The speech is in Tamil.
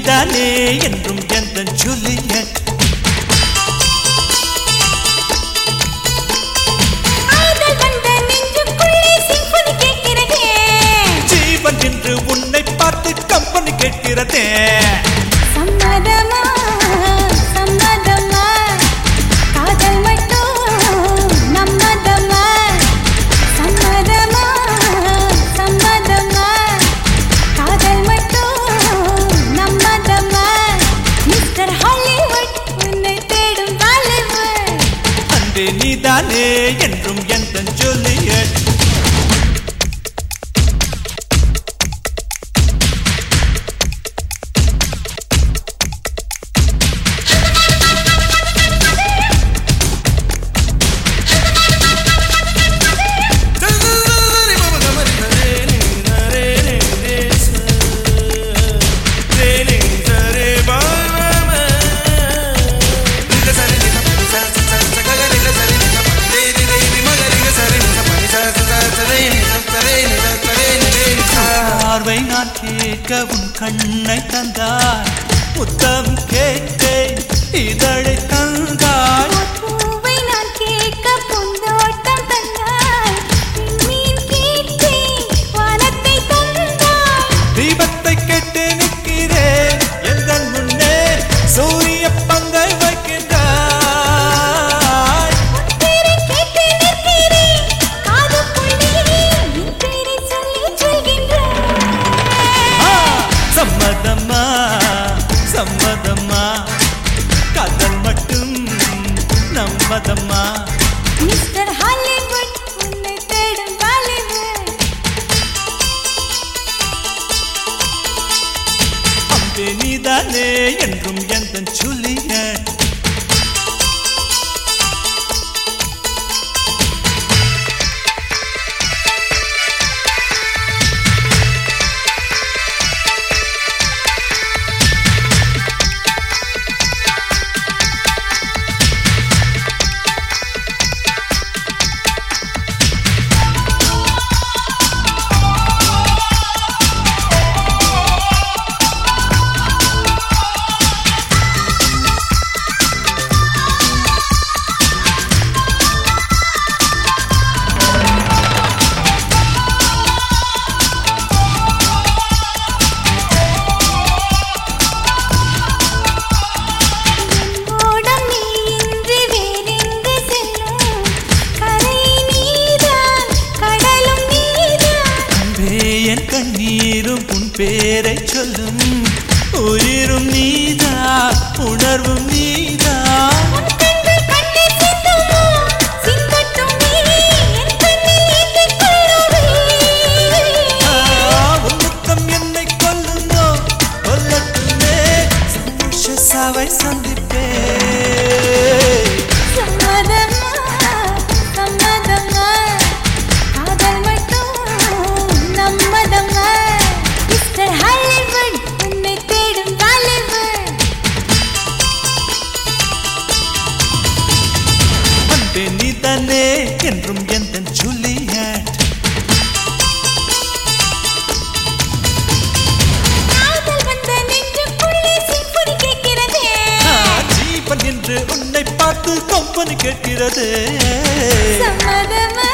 நீதானே என்றும் எந்த ஜூலியட் காதல் வந்த நெஞ்சுக்குள்ளே சிம்பொனி கேட்கிறதே ஜீவன் என்று உன்னை பார்த்து கம்பெனி கேட்கிறதே சம்மதமா சம்மதமா காதல் மட்டும் நம்மதமா சம்மதமா சம்மதமா காதல் மட்டும் நம்மதமா மிஸ்டர் ஹாலிவுட் உன்னை தேடும் பாலிவுட் அன்பே நீதானே என்றும் எந்த ஜூலியட் பார்வை நான் கேட்க உன் கண்ணை தந்தாய் முத்தம் கேட்டேன் இதழை தந்தாய் பூவை நான் கேட்க பூந்தோட்டம் தந்தாய் மீன் கேட்டேன் வானத்தை தந்தாய் தீபத்தை கேட்டு நிற்கிறேன் எந்த முன்னே சூரிய பங்கை வைக்கின்றாய் பேரை கேட்டு நிற்கிறேன் காதுக்குள்ளே என் பேரை சொல்லி சொல்கின்றேன் ஆ, சம்மதம்மா சம்மதம்மா காதல் மட்டும் நம்மதம்மா மிஸ்டர் ஹாலிவுட் உன்னை தேடும் பாலிவுட் அம்பே நீதானே என்றும் எந்த ஜூலியட் ஓடம் நீ இன்றி வேறெங்கு செல்லும் கரை நீதான் கடலும் நீதான் அன்பே என் கண்ணீரும் உன் பேரை சொல்லும் உயிரும் நீதா உணர்வும் நீதா உன் கண்கள் கண்ணீர் சிந்துமோ சிந்தட்டும் நீ என் கண்ணில் ஏந்திக் கொள்ளுவே உன் முத்தம் என்னை கொல்லுமோ கொல்லட்டுமே சந்தோஷ சாவை சந்திப்பே சம்மதமா சம்மதமா காதல் மட்டும் நம்மதமா மிஸ்டர் ஹாலிவுட் உன்னை தேடும் பாலிவுட் அன்பே நீதானே என்றும் எந்த ஜூலியட் காதல் வந்த நெஞ்சுக்குள்ளே சிம்பொனி கேட்கிறதே ஜீவன் என்று உன்னை பார்த்து கொம்பனு கேட்கிறது சம்மதமா